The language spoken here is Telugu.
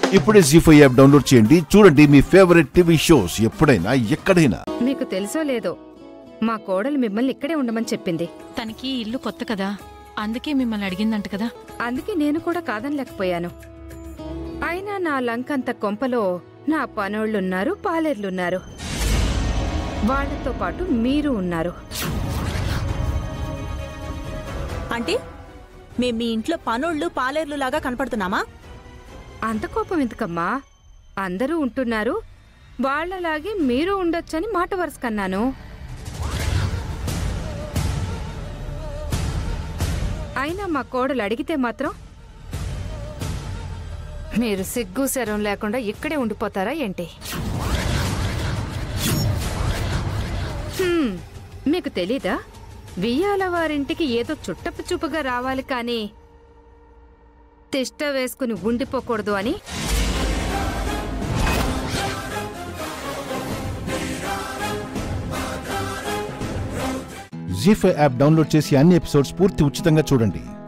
ఇప్పుడే జీ ఫైవ్ యాప్ డౌన్లోడ్ చేయండి చూడండి మీ ఫేవరెట్ టీవీ షోస్ ఎప్పుడైనా ఎక్కడైనా మీకు తెలుసో లేదో మా కోడలు మిమ్మల్ని ఇక్కడే ఉండమని చెప్పింది తనకి ఇల్లు కొత్త కదా అందుకే మిమ్మల్ని అడిగిందంట కదా అందుకే నేను కూడా కాదనలేకపోయాను అయినా నా లంకంత కొంపలో నా పనోళ్ళున్నారు పాలేర్లున్నారు వాళ్ళతో పాటు మీరు ఉన్నారు అంటే మేం మీ ఇంట్లో పనోళ్ళు పాలేర్లు లాగా కనపడుతున్నామా అంత కోపం ఎందుకమ్మా అందరూ ఉంటున్నారు వాళ్ళలాగే మీరు ఉండొచ్చని మాట వరుసకన్నాను అయినా మా కోడలు అడిగితే మాత్రం మీరు సిగ్గు శరం లేకుండా ఇక్కడే ఉండిపోతారా ఏంటి హ్మ్, మీకు తెలీదా వియ్యాల వారింటికి ఏదో చుట్టపు చూపుగా రావాలి కానీ తిష్ట వేసుకుని ఉండిపోకూడదు అని జీ ఫైవ్ యాప్ డౌన్లోడ్ చేసి అన్ని ఎపిసోడ్స్ పూర్తి ఉచితంగా చూడండి